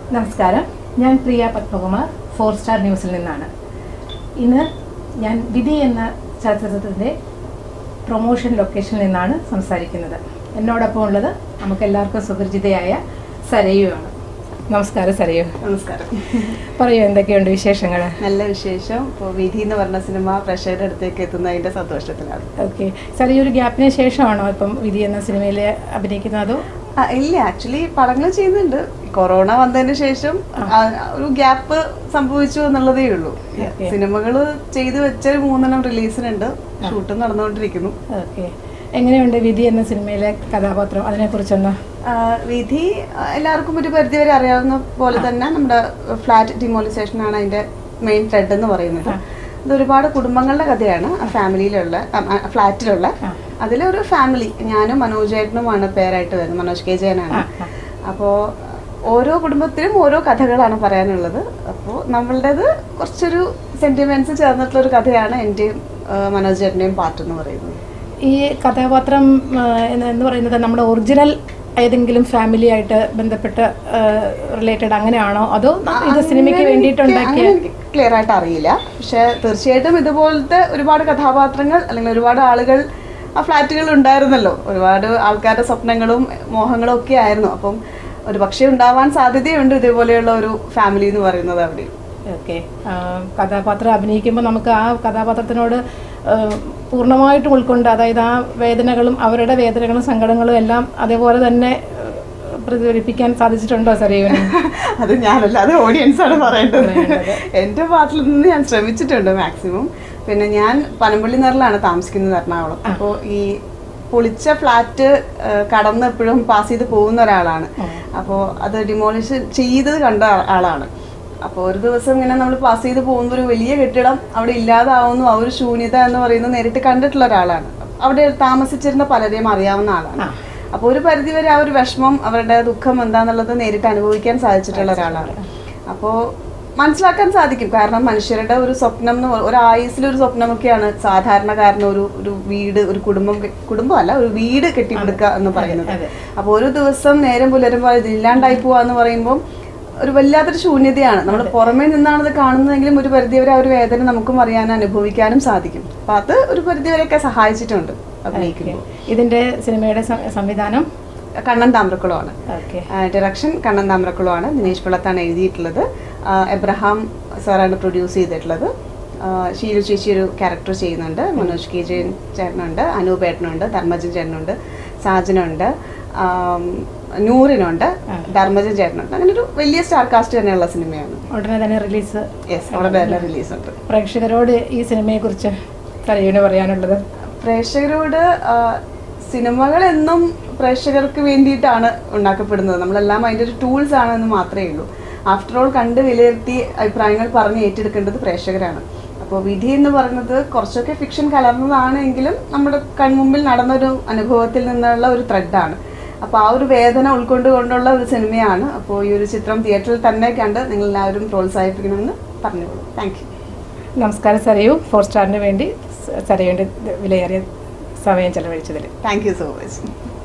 നമസ്കാരം ഞാൻ പ്രിയ Padmakumar four star ന്യൂസിൽ നിന്നാണ് ഇന്ന് ഞാൻ വിധി എന്ന ചലച്ചിത്രത്തിൻ്റെ പ്രൊമോഷൻ ലൊക്കേഷനിൽ നിന്നാണ് സംസാരിക്കുന്നത് എന്നോടൊപ്പം ഉള്ളത് നമുക്കെല്ലാവർക്കും സുപരിചിതയായ സരയുവാണ് നമസ്കാരം സരയു നമസ്കാരം പറയൂ എന്തൊക്കെയുണ്ട് വിശേഷങ്ങൾ നല്ല വിശേഷം ഇപ്പോൾ വിധി എന്ന് പറഞ്ഞ സിനിമ പ്രേക്ഷകരുടെ അടുത്തേക്ക് എത്തുന്നതിന്റെ സന്തോഷത്തിലാണ് ഓക്കെ സരയു ഒരു ഗ്യാപ്പിന് ശേഷമാണോ ഇപ്പം വിധി എന്ന സിനിമയിൽ അഭിനയിക്കുന്നത് അതോ ആ, ഇല്ല ആക്ച്വലി പടങ്ങൾ ചെയ്യുന്നുണ്ട് കൊറോണ വന്നതിന് ശേഷം ആ, ഒരു ഗ്യാപ്പ് സംഭവിച്ചു എന്നുള്ളതേ ഉള്ളൂ Okay. സിനിമകൾ ചെയ്തു വെച്ച ഒരു മൂന്നെണ്ണം റിലീസിനുണ്ട് ഷൂട്ടും നടന്നുകൊണ്ടിരിക്കുന്നു ഓക്കെ എങ്ങനെയുണ്ട് വിധി എന്ന സിനിമയിലെ കഥാപാത്രം അതിനെക്കുറിച്ചൊന്ന് ആ, വിധി ആ, എല്ലാവർക്കും ഒരു പരിധിവരെ അറിയാവുന്ന പോലെ തന്നെ നമ്മുടെ ഫ്ലാറ്റ് ഡിമോളിസേഷൻ ആണ് അതിന്റെ മെയിൻ ത്രെഡ് എന്ന് പറയുന്നത് ഇത് ഒരുപാട് കുടുംബങ്ങളുടെ കഥയാണ് ആ ഫാമിലിയിലുള്ള ആ, ആ, ഫ്ലാറ്റിലുള്ള അതിലൊരു ഫാമിലി ഞാനും മനോജ് ചേട്ടനുമാണ് പേരായിട്ട് വരുന്നത് മനോജ് കെ ജയനാണ് അപ്പോൾ ഓരോ കുടുംബത്തിലും ഓരോ കഥകളാണ് പറയാനുള്ളത് അപ്പോൾ നമ്മളുടേത് കുറച്ചൊരു സെന്റിമെന്റ്സ് ചേർന്നിട്ടുള്ള ഒരു കഥയാണ് എൻ്റെയും ആ, മനോജ് ചേട്ടൻ്റെയും പാർട്ട് എന്ന് പറയുന്നത് ഈ കഥാപാത്രം ആ, എന്ന് എന്ന് പറയുന്നത് നമ്മുടെ ഒറിജിനൽ ഏതെങ്കിലും ഫാമിലി ആയിട്ട് ബന്ധപ്പെട്ട് റിലേറ്റഡ് അങ്ങനെയാണോ അതോ ഇത് സിനിമയ്ക്ക് വേണ്ടിയിട്ടുണ്ടാക്കിയ ക്ലിയർ ആയിട്ട് അറിയില്ല പക്ഷെ തീർച്ചയായിട്ടും ഇതുപോലത്തെ ഒരുപാട് കഥാപാത്രങ്ങൾ അല്ലെങ്കിൽ ഒരുപാട് ആളുകൾ ആ ഫ്ലാറ്റുകളിൽ ഉണ്ടായിരുന്നല്ലോ ഒരുപാട് ആൾക്കാരുടെ സ്വപ്നങ്ങളും മോഹങ്ങളും ഒക്കെ ആയിരുന്നു അപ്പം ഒരു പക്ഷേ ഉണ്ടാവാൻ സാധ്യതയുണ്ട് ഇതേപോലെയുള്ള ഒരു ഫാമിലി എന്ന് പറയുന്നത് അവിടെ ഓക്കെ കഥാപാത്രം അഭിനയിക്കുമ്പോൾ നമുക്ക് ആ കഥാപാത്രത്തിനോട് ആ, പൂർണ്ണമായിട്ടും ഉൾക്കൊണ്ട് അതായത് ആ വേദനകളും അവരുടെ വേദനകളും സങ്കടങ്ങളും എല്ലാം അതേപോലെ തന്നെ ആ, പ്രതിഫലിപ്പിക്കാൻ സാധിച്ചിട്ടുണ്ടോ സരയുവിന് അത് ഞാനല്ല അത് ഓഡിയൻസ് ആണ് പറയേണ്ടത് എൻ്റെ പാട്ടിൽ നിന്ന് ഞാൻ ശ്രമിച്ചിട്ടുണ്ട് മാക്സിമം പിന്നെ ഞാൻ പനമ്പള്ളി നഗറിലാണ് താമസിക്കുന്നത് എറണാകുളം അപ്പോൾ ഈ പൊളിച്ച ഫ്ലാറ്റ് കടന്ന് എപ്പോഴും പാസ് ചെയ്ത് പോകുന്ന ഒരാളാണ് അപ്പോൾ അത് ഡിമോളിഷ് ചെയ്തത് കണ്ട ആ- ആളാണ് അപ്പോൾ ഒരു ദിവസം ഇങ്ങനെ നമ്മൾ പാസ് ചെയ്ത് പോകുന്ന ഒരു വലിയ കെട്ടിടം അവിടെ ഇല്ലാതാവുന്നു ആ ഒരു ശൂന്യത എന്ന് പറയുന്നത് നേരിട്ട് കണ്ടിട്ടുള്ള ഒരാളാണ് അവിടെ താമസിച്ചിരുന്ന പലരെയും അറിയാവുന്ന ആളാണ് അപ്പോൾ ഒരു പരിധിവരെ ആ ഒരു വിഷമം അവരുടെ ദുഃഖം എന്താന്നുള്ളത് നേരിട്ട് അനുഭവിക്കാൻ സാധിച്ചിട്ടുള്ള ഒരാളാണ് അപ്പോൾ മനസ്സിലാക്കാൻ സാധിക്കും കാരണം മനുഷ്യരുടെ ഒരു സ്വപ്നം എന്ന് പറ- ഒരു ആയുസിലൊരു സ്വപ്നമൊക്കെയാണ് സാധാരണക്കാരന് ഒരു ഒരു വീട് ഒരു കുടുംബം കെ- കുടുംബമല്ല ഒരു വീട് കെട്ടിപ്പടുക്കുക എന്ന് പറയുന്നത് അപ്പോൾ ഒരു ദിവസം നേരം പുലരുമ്പോൾ ഇത് ഇല്ലാണ്ടായി പോവാ എന്ന് പറയുമ്പോൾ ഒരു വല്ലാത്തൊരു ശൂന്യതയാണ് നമ്മൾ പുറമേ നിന്നാണ് ഇത് കാണുന്നതെങ്കിലും ഒരു പരിധിവരെ ആ ഒരു വേദന നമുക്കും അറിയാനും അനുഭവിക്കാനും സാധിക്കും അപ്പൊ അത് ഒരു പരിധിവരെയൊക്കെ സഹായിച്ചിട്ടുണ്ട് അഭിനയിക്കുമ്പോൾ ഇതിന്റെ സിനിമയുടെ സം- സംവിധാനം കണ്ണൻ താമ്രക്കുളമാണ് ഓക്കെ ഡയറക്ഷൻ കണ്ണൻ താമ്രക്കുളമാണ് ദിനേശ് പിള്ളത്താണ് എഴുതിയിട്ടുള്ളത് ആ, എബ്രഹാം സാറാണ് പ്രൊഡ്യൂസ് ചെയ്തിട്ടുള്ളത് ആ, ഷീലു ചേച്ചി ഒരു ക്യാരക്ടർ ചെയ്യുന്നുണ്ട് മനോജ് കെ ജയൻ ചേട്ടനുണ്ട് അനൂപ് ഏട്ടനുണ്ട് ധർമ്മജൻ ചേട്ടനുണ്ട് സാജനുണ്ട് ആം, നൂറിനുണ്ട് ധർമ്മജൻ ചേട്ടനുണ്ട് അങ്ങനെ ഒരു വലിയ സ്റ്റാർ കാസ്റ്റ് തന്നെയുള്ള സിനിമയാണ് ഉടനെ തന്നെ റിലീസ് യെസ് അവിടെ തന്നെ റിലീസ് ഉണ്ട് പ്രേക്ഷകരോട് ഈ സിനിമയെക്കുറിച്ച് സരയുവിന് പറയാനുള്ളത് പ്രേക്ഷകരോട് ആ, സിനിമകൾ എന്നും പ്രേക്ഷകർക്ക് വേണ്ടിയിട്ടാണ് ഉണ്ടാക്കപ്പെടുന്നത് നമ്മളെല്ലാം അതിൻ്റെ ഒരു ടൂൾസ് ആണെന്ന് മാത്രമേ ഉള്ളൂ ആഫ്റ്റർ ഓൾ കണ്ട് വിലയിരുത്തി അഭിപ്രായങ്ങൾ പറഞ്ഞ് ഏറ്റെടുക്കേണ്ടത് പ്രേക്ഷകരാണ് അപ്പോൾ വിധി എന്ന് പറയുന്നത് കുറച്ചൊക്കെ ഫിക്ഷൻ കലർന്നതാണെങ്കിലും നമ്മുടെ കൺമുമ്പിൽ നടന്നൊരു അനുഭവത്തിൽ നിന്നുള്ള ഒരു ത്രെഡാണ് അപ്പോൾ ആ ഒരു വേദന ഉൾക്കൊണ്ടുകൊണ്ടുള്ള ഒരു സിനിമയാണ് അപ്പോൾ ഈ ഒരു ചിത്രം തിയേറ്ററിൽ തന്നെ കണ്ട് നിങ്ങൾ എല്ലാവരും പ്രോത്സാഹിപ്പിക്കണമെന്ന് പറഞ്ഞോളൂ താങ്ക് യു നമസ്കാരം സരയു ഫോർ സ്റ്റാറിന് വേണ്ടി സരയുവിൻ്റെ വിലയേറിയ സമയം ചെലവഴിച്ചതിൽ താങ്ക് യു സോ മച്ച്